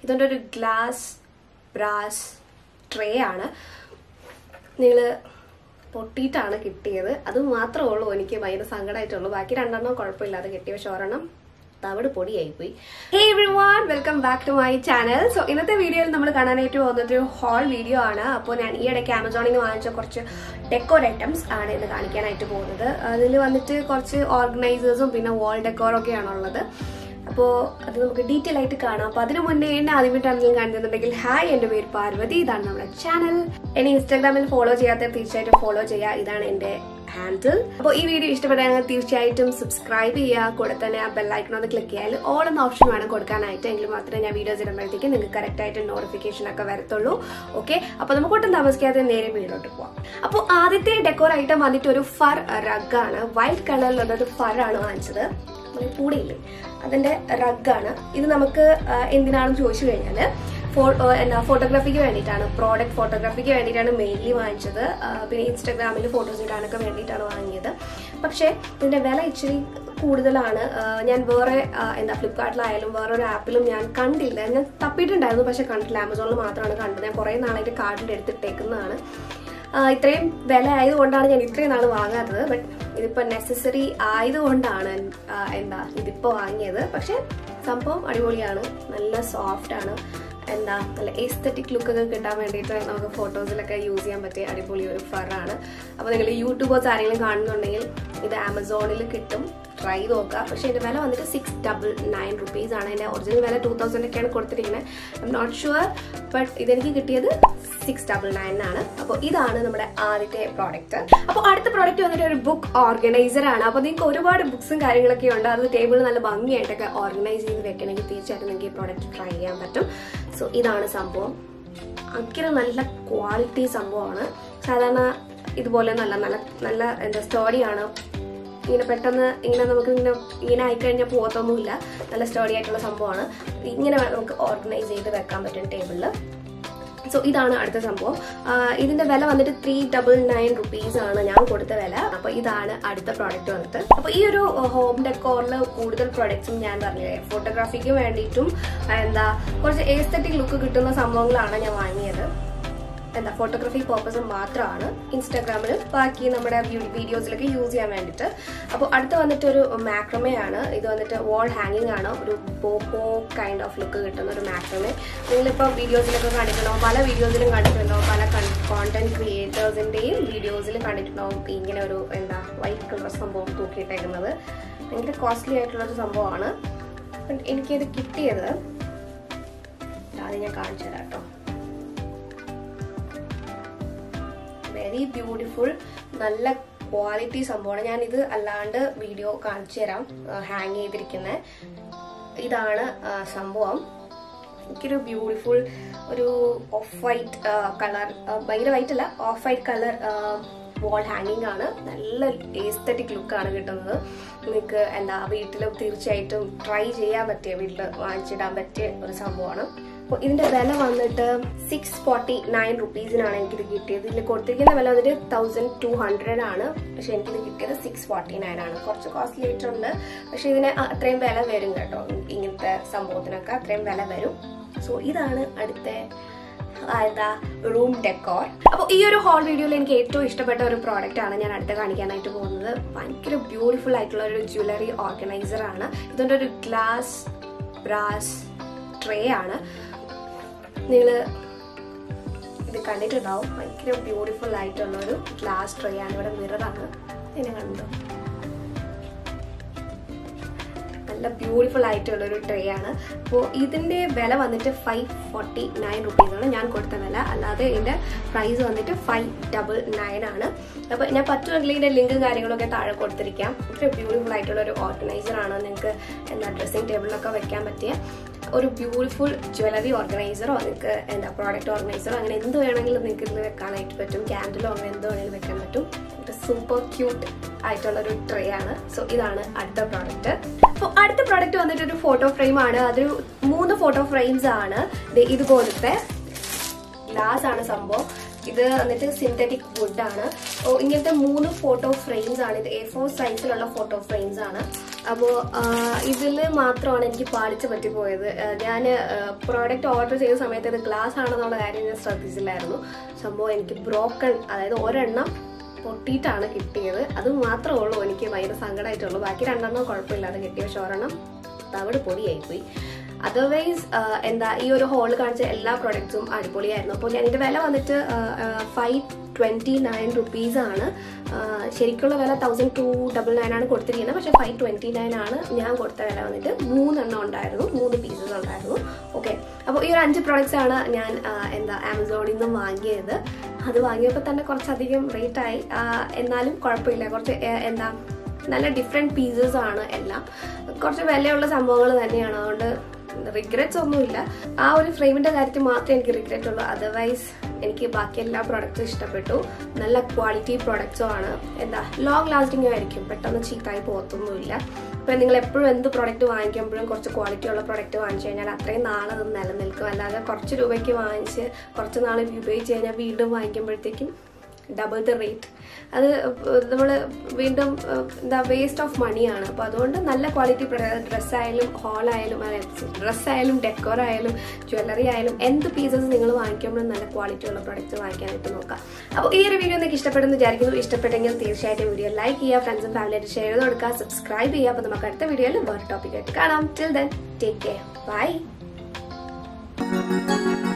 ഇതിൻ്റെ ഒരു glass brass tray ആണ് നിങ്ങൾ പൊട്ടിയിട്ടാണ് കിട്ടിയത് അത് മാത്രമേ ഉള്ളൂ എനിക്ക് ഭയങ്കര സങ്കടമായിട്ടുള്ളൂ ബാക്കി രണ്ടെണ്ണം കുഴപ്പമില്ലാതെ കിട്ടി പക്ഷെ ഒരെണ്ണം തവിട് പൊടിയായിപ്പോയി hey everyone welcome back to my channel so ഇന്നത്തെ വീഡിയോയിൽ നമ്മൾ കാണാനായിട്ട് പോകുന്നത് ഒരു ഹോൾ വീഡിയോ ആണ് അപ്പോൾ ഞാൻ ഈ ഇടയ്ക്ക് ആമസോണിൽ നിന്ന് വാങ്ങിച്ച കുറച്ച് ഡെക്കോർ ഐറ്റംസ് ആണ് ഇന്ന് കാണിക്കാനായിട്ട് പോകുന്നത് അതിൽ വന്നിട്ട് കുറച്ച് ഓർഗനൈസേഴ്സും പിന്നെ വാൾ ഡെക്കോറും ഒക്കെയാണ് ഉള്ളത് അപ്പോൾ അത് നമുക്ക് ഡീറ്റെയിൽ ആയിട്ട് കാണാം അപ്പോൾ അതിനു മുന്നേ എന്നെ ആദ്യമായിട്ടാണെങ്കിലും കാണുന്നുണ്ടെങ്കിൽ ഹായ് എൻ്റെ പേര് പാർവതി ഇതാണ് നമ്മുടെ ചാനൽ എന്നെ ഇൻസ്റ്റാഗ്രാമിൽ ഫോളോ ചെയ്യാത്ത തീർച്ചയായിട്ടും ഫോളോ ചെയ്യുക ഇതാണ് എൻ്റെ ഹാൻഡിൽ അപ്പോൾ ഈ വീഡിയോ ഇഷ്ടപ്പെട്ടാൽ തീർച്ചയായിട്ടും സബ്സ്ക്രൈബ് ചെയ്യുക കൂടെ തന്നെ ആ ബെല്ലൈക്കൺ ഒന്ന് ക്ലിക്ക് ചെയ്യാൽ ഓൾ എന്ന ഓപ്ഷൻ വേണം കൊടുക്കാനായിട്ട് എങ്കിൽ മാത്രമേ ഞാൻ വീഡിയോസ് ഇടുമ്പോഴത്തേക്ക് നിങ്ങൾക്ക് കറക്റ്റ് ആയിട്ട് നോട്ടിഫിക്കേഷൻ ഒക്കെ വരത്തുള്ളൂ ഓക്കെ അപ്പോൾ നമുക്ക് ഒട്ടും താമസിക്കാതെ നേരെ വീഡിയോട്ട് പോവാം അപ്പോൾ ആദ്യത്തെ ഡെക്കോർ ഐറ്റം വന്നിട്ട് ഒരു ഫർ റഗാണ് വൈറ്റ് കളറിലുള്ള ഒരു ഫർ ആണ് വാങ്ങിച്ചത് നമ്മുടെ കൂടെയില്ലേ അതിന്റെ റഗാണ് ഇത് നമുക്ക് ആ, എന്തിനാണെന്ന് ചോദിച്ചു കഴിഞ്ഞാൽ എന്താ ഫോട്ടോഗ്രാഫിക്ക് വേണ്ടിയിട്ടാണ് പ്രോഡക്റ്റ് ഫോട്ടോഗ്രാഫിക്ക് വേണ്ടിയിട്ടാണ് മെയിൻലി വാങ്ങിച്ചത് ആ, പിന്നെ ഇൻസ്റ്റാഗ്രാമിൽ ഫോട്ടോസ് ഇടാനൊക്കെ വേണ്ടിയിട്ടാണ് വാങ്ങിയത് പക്ഷേ ഇതിന്റെ വില ഇച്ചിരി കൂടുതലാണ് ആ, ഞാൻ വേറെ ആ, എന്താ ഫ്ലിപ്കാർട്ടിലായാലും വേറൊരു ആപ്പിലും ഞാൻ കണ്ടില്ല ഞാൻ തപ്പിയിട്ടുണ്ടായിരുന്നു പക്ഷെ കണ്ടില്ല ആമസോണിൽ മാത്രമാണ് കണ്ടത് ഞാൻ കുറേ നാളായിട്ട് കാർഡിൽ എടുത്തിട്ടേക്കുന്നതാണ് ആ, ഇത്രയും വില ആയതുകൊണ്ടാണ് ഞാൻ ഇത്രയും നാൾ വാങ്ങാത്തത് ബട്ട് ഇതിപ്പോൾ നെസസറി ആയതുകൊണ്ടാണ് ആ, എന്താ ഇതിപ്പോൾ വാങ്ങിയത് പക്ഷെ സംഭവം അടിപൊളിയാണ് നല്ല സോഫ്റ്റ് ആണ് എന്താ നല്ല എസ്തറ്റിക് ലുക്കൊക്കെ കിട്ടാൻ വേണ്ടിയിട്ട് നമുക്ക് ഫോട്ടോസിലൊക്കെ യൂസ് ചെയ്യാൻ പറ്റിയ അടിപൊളി ഒരു ഫറാണ് അപ്പോൾ നിങ്ങൾ യൂട്യൂബേഴ്സ് ആരെങ്കിലും കാണുന്നുണ്ടെങ്കിൽ ഇത് ആമസോണിൽ കിട്ടും ട്രൈ ചെയ്ത് നോക്കുക പക്ഷേ ഇതിന്റെ വില വന്നിട്ട് സിക്സ് ഡബിൾ നയൻ റുപ്പീസ് ആണ് അതിന്റെ ഒറിജിനൽ വില ടൂ തൗസൻഡ് ഒക്കെയാണ് കൊടുത്തിരിക്കുന്നത് I'm not sure but ഇതെനിക്ക് കിട്ടിയത് സിക്സ് ഡബിൾ നയൻ ആണ് അപ്പോൾ ഇതാണ് നമ്മുടെ ആദ്യത്തെ പ്രോഡക്റ്റ് അപ്പോൾ അടുത്ത പ്രോഡക്റ്റ് വന്നിട്ട് ഒരു ബുക്ക് ഓർഗനൈസർ ആണ് അപ്പോൾ നിങ്ങൾക്ക് ഒരുപാട് ബുക്സും കാര്യങ്ങളൊക്കെ ഉണ്ട് അത് ടേബിൾ നല്ല ഭംഗിയായിട്ടൊക്കെ ഓർഗനൈസ് ചെയ്ത് വെക്കണമെങ്കിൽ തീർച്ചയായിട്ടും നിങ്ങൾക്ക് ഈ പ്രോഡക്റ്റ് ട്രൈ ചെയ്യാൻ പറ്റും സോ ഇതാണ് സംഭവം അങ്ങനെ നല്ല ക്വാളിറ്റി സംഭവമാണ് സാധാരണ ഇതുപോലെ നല്ല നല്ല നല്ല എന്താ സ്റ്റോറിയാണ് ഇങ്ങനെ പെട്ടെന്ന് ഇങ്ങനെ നമുക്ക് ഇങ്ങനെ ഇങ്ങനെ ആയിക്കഴിഞ്ഞാൽ പോകത്തൊന്നുമില്ല നല്ല സ്റ്റഡി ആയിട്ടുള്ള സംഭവമാണ് ഇങ്ങനെ വേണം നമുക്ക് ഓർഗനൈസ് ചെയ്ത് വെക്കാൻ പറ്റും ടേബിളിൽ സോ ഇതാണ് അടുത്ത സംഭവം ആ, ഇതിന്റെ വില വന്നിട്ട് ത്രീ ഡബിൾ നയൻ റുപ്പീസ് ആണ് ഞാൻ കൊടുത്ത വില അപ്പൊ ഇതാണ് അടുത്ത പ്രോഡക്റ്റ് വന്നിട്ട് അപ്പൊ ഈ ഒരു ഹോം ഡെക്കോറിൽ കൂടുതൽ പ്രോഡക്ട്സും ഞാൻ പറഞ്ഞില്ലേ ഫോട്ടോഗ്രാഫിക്ക് വേണ്ടിയിട്ടും എന്താ കുറച്ച് ഏസ്തറ്റിക് ലുക്ക് കിട്ടുന്ന സംഭവങ്ങളാണ് ഞാൻ വാങ്ങിയത് എന്താ ഫോട്ടോഗ്രാഫി പർപ്പസ് മാത്രമാണ് ഇൻസ്റ്റാഗ്രാമിൽ ബാക്കി നമ്മുടെ വീഡിയോസിലൊക്കെ യൂസ് ചെയ്യാൻ വേണ്ടിയിട്ട് അപ്പോൾ അടുത്ത് വന്നിട്ട് ഒരു മാക്രമേ ആണ് ഇത് വന്നിട്ട് വാൾ ഹാങ്ങിങ് ആണ് ഒരു പോപ്പോ കൈൻഡ് ഓഫ് ലുക്ക് കിട്ടുന്ന ഒരു മാക്രമേ നിങ്ങളിപ്പോൾ വീഡിയോസിലൊക്കെ കണ്ടിട്ടുണ്ടാവും പല വീഡിയോസിലും കണ്ടിട്ടുണ്ടാവും പല കോണ്ടന്റ് ക്രിയേറ്റേഴ്സിൻ്റെയും വീഡിയോസിൽ കണ്ടിട്ടുണ്ടാവും ഇങ്ങനെ ഒരു എന്താ വൈറ്റ് കളർ സംഭവം തൂക്കിയിട്ടേക്കുന്നത് ഭയങ്കര കോസ്റ്റ്ലി ആയിട്ടുള്ള ഒരു സംഭവമാണ് But എനിക്കിത് കിട്ടിയത് അത് ഞാൻ കാണിച്ചു തരാം കേട്ടോ വെരി ബ്യൂട്ടിഫുൾ നല്ല ക്വാളിറ്റി സംഭവമാണ് ഞാൻ ഇത് അല്ലാണ്ട് വീഡിയോ കാണിച്ചു തരാം ഹാങ് ചെയ്തിരിക്കുന്ന ഇതാണ് ആ, സംഭവം എനിക്കൊരു ബ്യൂട്ടിഫുൾ ഒരു ഓഫ് വൈറ്റ് കളർ ഭയങ്കര വൈറ്റ് അല്ല ഓഫ് വൈറ്റ് കളർ വാൾ ഹാങ്ങിങ് ആണ് നല്ല ഏസ്തറ്റിക് ലുക്കാണ് കിട്ടുന്നത് നിങ്ങൾക്ക് എന്താ വീട്ടിൽ തീർച്ചയായിട്ടും ട്രൈ ചെയ്യാൻ പറ്റിയ വീട്ടിൽ വാങ്ങിച്ചിടാൻ പറ്റിയ ഒരു സംഭവമാണ് അപ്പോൾ ഇതിന്റെ വില വന്നിട്ട് സിക്സ് ഫോർട്ടി നയൻ റുപ്പീസിനാണ് എനിക്കിത് കിട്ടിയത് ഇതിൽ കൊടുത്തിരിക്കുന്ന വില വന്നിട്ട് തൗസൻഡ് ടു ഹൺഡ്രഡ് ആണ് പക്ഷെ എനിക്കിത് കിട്ടിയത് സിക്സ് ഫോർട്ടി നയൻ ആണ് കുറച്ച് കോസ്റ്റ്ലി ആയിട്ടുണ്ട് പക്ഷെ ഇതിന് അ- അത്രയും വില വരും കേട്ടോ ഇങ്ങനത്തെ സംഭവത്തിനൊക്കെ അത്രയും വില വരും സോ ഇതാണ് അടുത്ത ആ, എന്താ റൂം ഡെക്കോർ അപ്പോൾ ഈ ഒരു ഹോൾ വീഡിയോയിൽ എനിക്ക് ഏറ്റവും ഇഷ്ടപ്പെട്ട ഒരു പ്രോഡക്റ്റ് ആണ് ഞാൻ അടുത്ത് കാണിക്കാനായിട്ട് പോകുന്നത് ഭയങ്കര ബ്യൂട്ടിഫുൾ ആയിട്ടുള്ള ഒരു ജ്വല്ലറി ഓർഗനൈസർ ആണ് ഇതിൻ്റെ ഒരു ഗ്ലാസ് ബ്രാസ് ട്രേ ആണ് നിങ്ങൾ ഇത് കണ്ടിട്ടുണ്ടാവും ഭയങ്കര ബ്യൂട്ടിഫുൾ ആയിട്ടുള്ള ഒരു ഗ്ലാസ് ട്രേ ആണ് ഇവിടെ മിററാണ് ഇതിനെ കണ്ടോ നല്ല ബ്യൂട്ടിഫുൾ ആയിട്ടുള്ള ഒരു ട്രേ ആണ് അപ്പോൾ ഇതിന്റെ വില വന്നിട്ട് ഫൈവ് ഫോർട്ടി നയൻ റുപ്പീസ് ആണ് ഞാൻ കൊടുത്ത വില അല്ലാതെ ഇതിന്റെ പ്രൈസ് വന്നിട്ട് ഫൈവ് ഡബിൾ നയൻ ആണ് അപ്പോൾ ഞാൻ പറ്റുമെങ്കിൽ ഇതിന്റെ ലിങ്കും കാര്യങ്ങളൊക്കെ താഴെ കൊടുത്തിരിക്കാം ഇത്ര ബ്യൂട്ടിഫുൾ ആയിട്ടുള്ള ഒരു ഓർഗനൈസർ ആണ് നിങ്ങൾക്ക് എന്താ ഡ്രസ്സിംഗ് ടേബിളിലൊക്കെ വെക്കാൻ പറ്റിയ ഒരു ബ്യൂട്ടിഫുൾ ജ്വല്ലറി ഓർഗനൈസറോ നിങ്ങൾക്ക് എന്താ പ്രോഡക്റ്റ് ഓർഗനൈസറോ അങ്ങനെ എന്ത് വേണമെങ്കിലും നിങ്ങൾക്ക് ഇതിൽ വെക്കാനായിട്ട് പറ്റും ക്യാൻഡിലോ അങ്ങനെ എന്ത് വേണമെങ്കിലും വെക്കാൻ പറ്റും സൂപ്പർ ക്യൂട്ട് ആയിട്ടുള്ള ഒരു ട്രേ ആണ് സോ ഇതാണ് അടുത്ത പ്രോഡക്റ്റ് അപ്പോൾ അടുത്ത പ്രോഡക്റ്റ് വന്നിട്ട് ഒരു ഫോട്ടോ ഫ്രെയിം ആണ് അതൊരു മൂന്ന് ഫോട്ടോ ഫ്രെയിംസ് ആണ് ദേ ഇതുപോലത്തെ ഗ്ലാസ് ആണ് സംഭവം ഇത് വന്നിട്ട് സിന്തറ്റിക് വുഡ് ആണ് ഓ ഇങ്ങനത്തെ മൂന്ന് ഫോട്ടോ ഫ്രെയിംസ് ആണ് ഇത് എ ഫോർ സൈസിലുള്ള ഫോട്ടോ ഫ്രെയിംസ് ആണ് അപ്പോൾ ഇതിൽ മാത്രമാണ് എനിക്ക് പാളിച്ച പറ്റിപ്പോയത് ഞാൻ പ്രോഡക്റ്റ് ഓർഡർ ചെയ്ത സമയത്ത് ഇത് ഗ്ലാസ് ആണെന്നുള്ള കാര്യം ഞാൻ ശ്രദ്ധിച്ചില്ലായിരുന്നു സംഭവം എനിക്ക് ബ്രോക്കൺ അതായത് ഒരെണ്ണം പൊട്ടിയിട്ടാണ് കിട്ടിയത് അത് മാത്രമേ ഉള്ളൂ എനിക്ക് ഭയങ്കര സങ്കടമായിട്ടുള്ളൂ ബാക്കി രണ്ടെണ്ണം കുഴപ്പമില്ലാതെ കിട്ടിയ പക്ഷെ ഒരെണ്ണം തവിട് പൊടിയായിപ്പോയി അതർവൈസ് എന്താ ഈ ഒരു ഹോളിൽ കാണിച്ച എല്ലാ പ്രൊഡക്ട്സും അടിപൊളിയായിരുന്നു അപ്പോൾ ഞാൻ ഇതിന്റെ വില വന്നിട്ട് ഫൈവ് ട്വൻറ്റി നയൻ റുപ്പീസ് ആണ് ആ, ശരിക്കുള്ള വില തൗസൻഡ് ടു ഡബിൾ നയൻ ആണ് കൊടുത്തിരിക്കുന്നത് പക്ഷേ ഫൈവ് ട്വൻറ്റി നയൻ ആണ് ഞാൻ കൊടുത്ത വില വന്നിട്ട് മൂന്നെണ്ണം ഉണ്ടായിരുന്നു മൂന്ന് പീസസ് ഉണ്ടായിരുന്നു ഓക്കെ അപ്പോൾ ഈ ഒരു അഞ്ച് പ്രോഡക്റ്റ്സ് ആണ് ഞാൻ ആ, എന്താ ആമസോണിൽ നിന്നും വാങ്ങിയത് അത് വാങ്ങിയപ്പോൾ തന്നെ കുറച്ചധികം റേറ്റ് ആയി ആ, എന്നാലും കുഴപ്പമില്ല കുറച്ച് ഏ, എന്താ നല്ല ഡിഫറെൻറ്റ് പീസസ് ആണ് എല്ലാം കുറച്ച് വിലയുള്ള സംഭവങ്ങൾ തന്നെയാണ് അതുകൊണ്ട് റിഗ്രറ്റ്സ് ഒന്നുമില്ല ആ ഒരു ഫ്രെയിമിന്റെ കാര്യത്തിൽ മാത്രമേ എനിക്ക് റിഗ്രറ്റ് ഉള്ളൂ അതർവൈസ് എനിക്ക് ബാക്കി എല്ലാ പ്രോഡക്റ്റ്സും ഇഷ്ടപ്പെട്ടു നല്ല ക്വാളിറ്റി പ്രോഡക്റ്റ്സും ആണ് എന്താ ലോങ് ലാസ്റ്റിംഗ് ആയിരിക്കും പെട്ടെന്ന് ചീത്തായി പോകത്തൊന്നുമില്ല ഇപ്പം നിങ്ങൾ എപ്പോഴും എന്ത് പ്രോഡക്റ്റ് വാങ്ങിക്കുമ്പോഴും കുറച്ച് ക്വാളിറ്റി ഉള്ള പ്രോഡക്റ്റ് വാങ്ങിച്ചു കഴിഞ്ഞാൽ അത്രയും നാളത് നിലനിൽക്കും അല്ലാതെ കുറച്ച് രൂപയ്ക്ക് വാങ്ങിച്ച് കുറച്ച് നാൾ ഉപയോഗിച്ച് കഴിഞ്ഞാൽ വീണ്ടും വാങ്ങിക്കുമ്പോഴത്തേക്കും ഡബിൾ ദ റേറ്റ് അത് നമ്മൾ വീണ്ടും ഏഹ്, എന്താ വേസ്റ്റ് ഓഫ് മണിയാണ് അപ്പോൾ അതുകൊണ്ട് നല്ല ക്വാളിറ്റി ഡ്രസ്സായാലും ഹോളായാലും ഡ്രസ്സായാലും ഡെക്കോർ ആയാലും ജ്വല്ലറി ആയാലും എന്ത് പീസസ് നിങ്ങൾ വാങ്ങിക്കുമ്പോഴും നല്ല ക്വാളിറ്റി ഉള്ള പ്രൊഡക്റ്റ് വാങ്ങിക്കാനായിട്ട് നോക്കാം അപ്പോൾ ഈ ഒരു വീഡിയോ നിങ്ങൾക്ക് ഇഷ്ടപ്പെടുന്നു വിചാരിക്കുന്നു ഇഷ്ടപ്പെട്ടെങ്കിൽ തീർച്ചയായിട്ടും വീഡിയോ ലൈക്ക് ചെയ്യുക ഫ്രണ്ട്സും ഫാമിലിയായിട്ട് ഷെയർ ചെയ്ത് കൊടുക്കുക സബ്സ്ക്രൈബ് ചെയ്യുക അപ്പോൾ നമുക്ക് അടുത്ത വീഡിയോയിൽ വേറെ ടോപ്പിക്കായിട്ട് കാണാം till then take care by